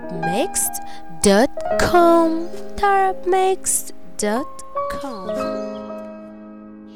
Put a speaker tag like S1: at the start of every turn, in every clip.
S1: tarabmixed.com tarabmixed.com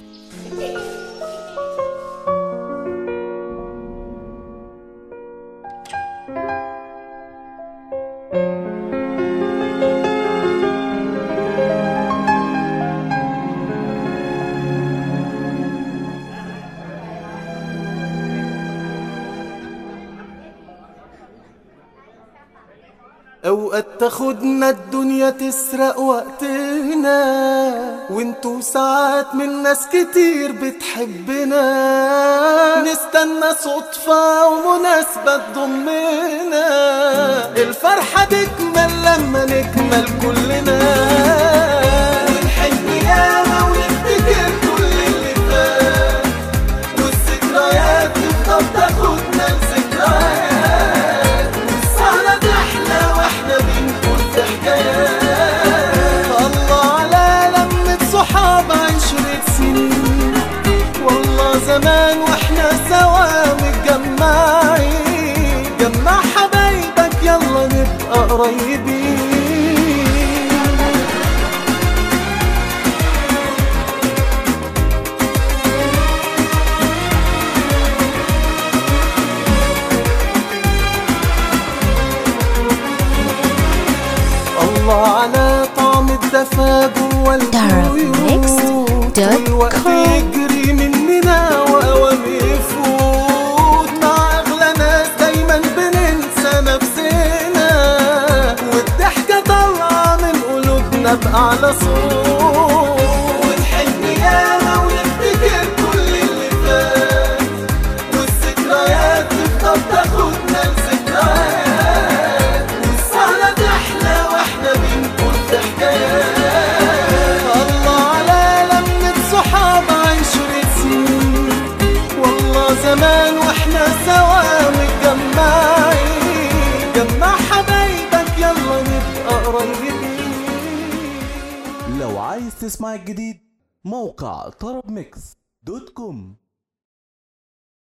S2: اوقات تاخدنا الدنيا تسرق وقتنا وانتو ساعات من ناس كتير بتحبنا نستنى صدفة ومناسبة تضمنا الفرحة تكمل لما نكمل كلنا ونحن ياما ونفتكر كل اللي فات والذكريات تفضل تاخدنا لذكريات والسهرة تحلى واحنا بنقول في حكايات الله على لمة صحاب عشرة سنين والله زمان واحنا سوا متجمعين جمع حبايبك يلا نبقى قريبين الله على طعم الدفا جوا البيوت
S1: Darabmixed.com.
S2: والوقت يجري مننا واوام يفوت مع اغلى ناس دايما بننسى نفسنا والضحكه طالعه من قلوبنا باعلى صوت ونحن ياما ونفتكر كل اللي فات والذكريات تفضل تاخدنا لذكريات والسهرة تحلى واحنا بنقول في حكايات الله على لمة صحاب عشرة سنين والله زمان واحنا سوا متجمعين جمع حبايبك يلا نبقى قريبين
S3: لو عايز تسمع الجديد موقع طرب ميكس دوت كوم